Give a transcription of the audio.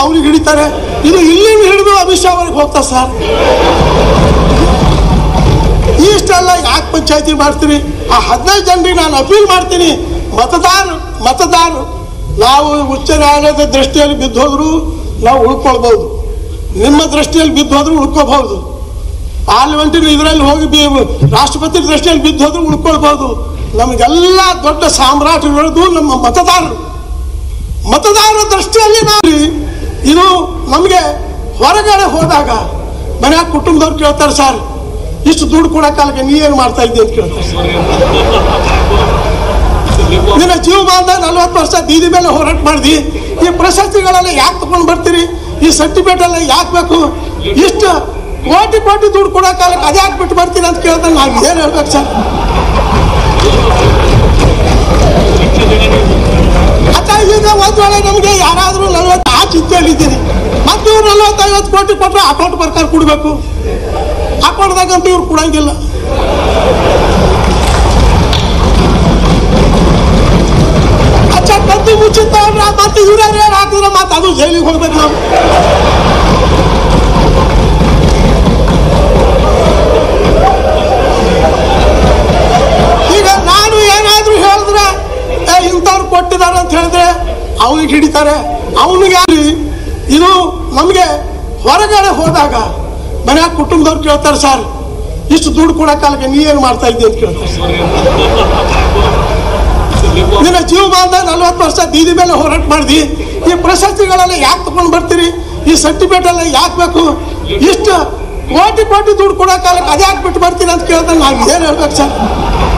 ಅವ್ರಿಗೆ ಹಿಡಿತಾರೆ ಇದು ಇಲ್ಲಿಂದ ಹಿಡಿದು ಅಮಿತ್ ಶಾ ಅವ್ರಿಗೆ ಹೋಗ್ತಾರೆ ಸರ್ ಇಷ್ಟೆಲ್ಲ ಯಾಕೆ ಪಂಚಾಯತಿ ಮಾಡ್ತೀರಿ ಆ ಹದಿನೈದು ಜನರಿಗೆ ನಾನು ಅಪೀಲ್ ಮಾಡ್ತೀನಿ ಮತದಾರ ಮತದಾರ ನಾವು ಉಚ್ಚ ನ್ಯಾಯಾಲಯದ ದೃಷ್ಟಿಯಲ್ಲಿ ಬಿದ್ದೋದ್ರು ನಾವು ಉಳ್ಕೊಳ್ಬೋದು ನಿಮ್ಮ ದೃಷ್ಟಿಯಲ್ಲಿ ಬಿದ್ದೋದ್ರು ಉಳ್ಕೋಬಹುದು ಪಾರ್ಲಿಮೆಂಟಿನ ಇದರಲ್ಲಿ ಹೋಗಿ ಬಿ ರಾಷ್ಟ್ರಪತಿ ದೃಷ್ಟಿಯಲ್ಲಿ ಬಿದ್ದೋದ್ರು ಉಳ್ಕೊಳ್ಬೋದು ನಮಗೆಲ್ಲ ದೊಡ್ಡ ಸಾಮ್ರಾಟಗಳದು ನಮ್ಮ ಮತದಾರರು ಮತದಾರರ ದೃಷ್ಟಿಯಲ್ಲಿ ನಾವು ಇದು ನಮಗೆ ಹೊರಗಡೆ ಹೋದಾಗ ಮನ್ಯಾಗ ಕುಟುಂಬದವ್ರು ಕೇಳ್ತಾರೆ ಸರ್ ಇಷ್ಟು ದುಡ್ಡು ಕೊಡೋಕಾಲಕ್ಕೆ ನೀ ಏನು ಮಾಡ್ತಾ ಇದ್ದೆ ಅಂತ ಕೇಳ್ತಾರೆ ಸರ್ ನಿನ್ನ ಜೀವಮಾನದ ನಲ್ವತ್ತು ವರ್ಷ ಬೀದಿ ಮೇಲೆ ಹೋರಾಟ ಮಾಡಿದಿ ಈ ಪ್ರಶಸ್ತಿಗಳೆಲ್ಲ ಯಾಕೆ ತಗೊಂಡು ಬರ್ತೀರಿ ಈ ಸರ್ಟಿಫಿಕೇಟ್ ಎಲ್ಲ ಯಾಕೆ ಬೇಕು ಇಷ್ಟು ಕೋಟಿ ಕೋಟಿ ದುಡ್ಡು ಕೊಡೋ ಕಾಲಕ್ಕೆ ಅದೇ ಯಾಕೆ ಬಿಟ್ಟು ಬರ್ತೀನಿ ಅಂತ ಕೇಳಿದ್ರೆ ನಾನು ಏನು ಹೇಳ್ಬೇಕು ಸರ್ ಅಕ್ಕ ಈಗ ಒಂದ್ ವೇಳೆ ನಮಗೆ ಯಾರಾದರೂ ನಲ್ವತ್ತು ಆ ಚಿಂತೆಯಲ್ಲಿದ್ದೀನಿ ಮತ್ತೆ ಇವ್ರು ನಲ್ವತ್ತೈವತ್ತು ಕೋಟಿ ಕೊಟ್ಟರೆ ಅಕೌಂಟ್ ಪ್ರಕಾರ ಕೊಡಬೇಕು ಅಕೌಂಟ್ದಾಗಂತೂ ಇವ್ರು ಕೊಡಂಗಿಲ್ಲ ಅಚ್ಚ ಕದ್ದು ಮುಚ್ಚಿತ್ತವ್ರ ಮತ್ತೆ ಇವ್ರ ಏನು ಹಾಕಿದ್ರೆ ಮತ್ತೆ ಅದು ಜೈಲಿಗೆ ಹೋಗ್ಬೇಕು ನಾವು ಈಗ ನಾನು ಏನಾದ್ರೂ ಹೇಳಿದ್ರೆ ಏ ಇಂಥವ್ರು ಕೊಟ್ಟಿದ್ದಾರೆ ಅಂತ ಹೇಳಿದ್ರೆ ಅವನಿಗೆ ಹಿಡಿತಾರೆ ಅವನಿಗೆ ಯಾರು ಇದು ನಮಗೆ ಹೊರಗಡೆ ಹೋದಾಗ ಮನ್ಯಾಗ ಕುಟುಂಬದವ್ರು ಕೇಳ್ತಾರೆ ಸರ್ ಇಷ್ಟು ದುಡ್ಡು ಕೊಡೋ ಕಾಲಕ್ಕೆ ನೀ ಏನು ಮಾಡ್ತಾ ಇದ್ದೆ ಅಂತ ಕೇಳ್ತಾರೆ ಸರ್ ನಿನ್ನ ಜೀವಮಾನದ ನಲ್ವತ್ತು ವರ್ಷ ಬೀದಿ ಮೇಲೆ ಹೋರಾಟ ಮಾಡಿದಿ ಈ ಪ್ರಶಸ್ತಿಗಳೆಲ್ಲ ಯಾಕೆ ತಗೊಂಡು ಬರ್ತೀರಿ ಈ ಸರ್ಟಿಫಿಕೇಟ್ ಎಲ್ಲ ಯಾಕೆ ಬೇಕು ಇಷ್ಟು ಕೋಟಿ ಕೋಟಿ ದುಡ್ಡು ಕೊಡೋ ಕಾಲಕ್ಕೆ ಅದೇ ಯಾಕೆ ಬಿಟ್ಟು ಬರ್ತೀನಿ ಅಂತ ಕೇಳಿದ್ರೆ ನಾನು ಏನು ಹೇಳ್ಬೇಕು ಸರ್